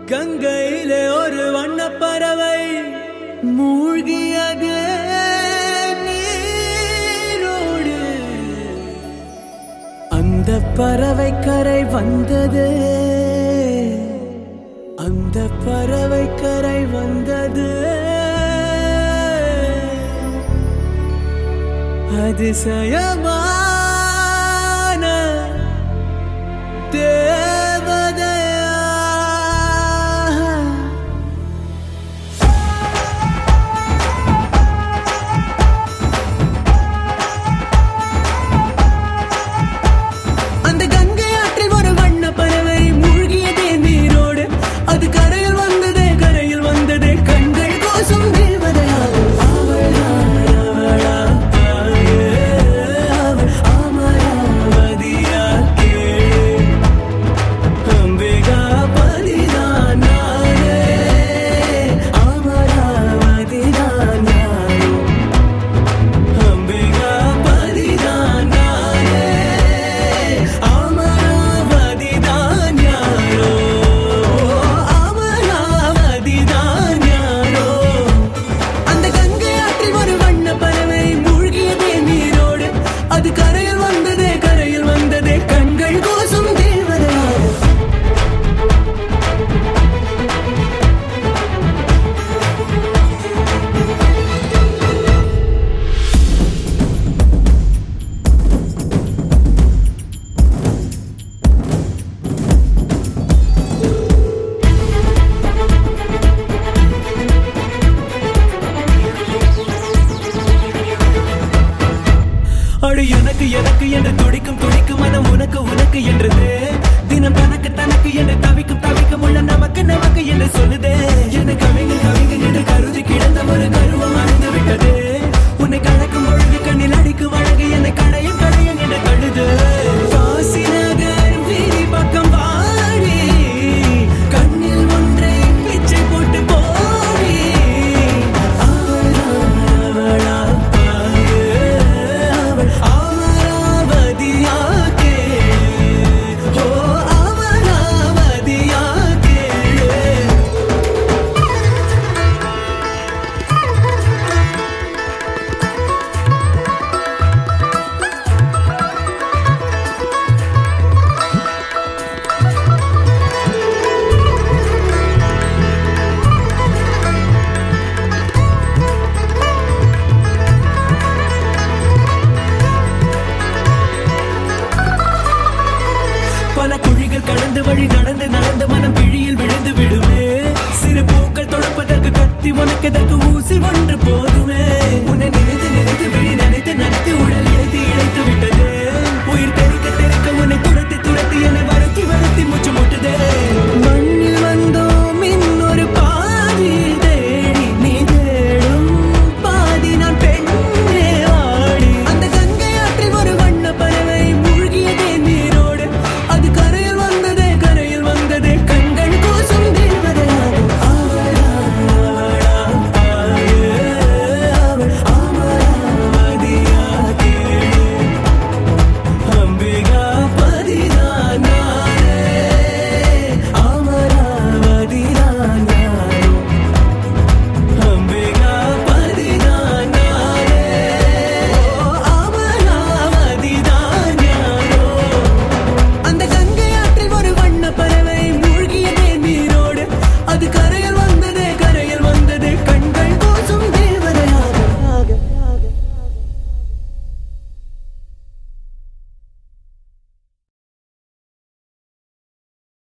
கங்கையிலே ஒரு வண்ண பறவை மூழ்கியது நீரோடு அந்த பறவை கரை வந்தது அந்த பறவை கரை வந்தது அதிசயமான தேவதையா அந்த கங்கை ஆற்றில் ஒரு வண்ண பறவை மூழ்கியதே நீரோடு அது கரையில் வந்ததே கரையில் வந்ததே கண்கள் கோசம் தேவதையா அவளா, அவளா, தாயே, அவள் அமராவதியா கேளு. அம்பிகா பதிதான் நானே, அமராவதிதான் யாரோ. அம்பிகா பதிதான் நானே, அமராவதிதான் யாரோ. அமராவதிதான் யாரோ. அந்த கங்கை ஆற்றில் ஒரு வண்ண பறவை மூழ்கியதே நீரோடு அது கரையில் வந்ததே கரையில் வந்ததே கண்கள் கோசம் தேவதையா அடு எனக்கு எனக்கு என்று துடிக்கும் துடிக்கும் மனம் உனக்கு உனக்கு என்றது தினம் தனக்கு தனக்கு என்று தவிக்கும் தவிக்கும் உள்ள நமக்கு நமக்கு என்று சொல்லுதே என்னை கவிஞன் கவிஞன் என்று கருதி கிடந்த ஒரு கருவம் அழிந்து விட்டது உன்னை கலக்கும் பொழுது கண்ணில் அடிக்கும் அழகு என்னை கடையும் கடையும் என்று தழுது காசி நகர் வீதி பக்கம் வாடி கண்ணில் ஒன்றை பிச்சை போட்டு போடி அவளா அவளா பாரு அவள் அமராவதியா கேளு ஓ அமராவதியா கேளு பல குழிகள் கடந்து வழி நடந்து நடந்து மனம் பிழியில் விழுந்து விடுமே சிறு பூக்கள் தொடப்பதற்கு கத்தி உனக்கு எதற்கு ஊசி ஒன்று போதும்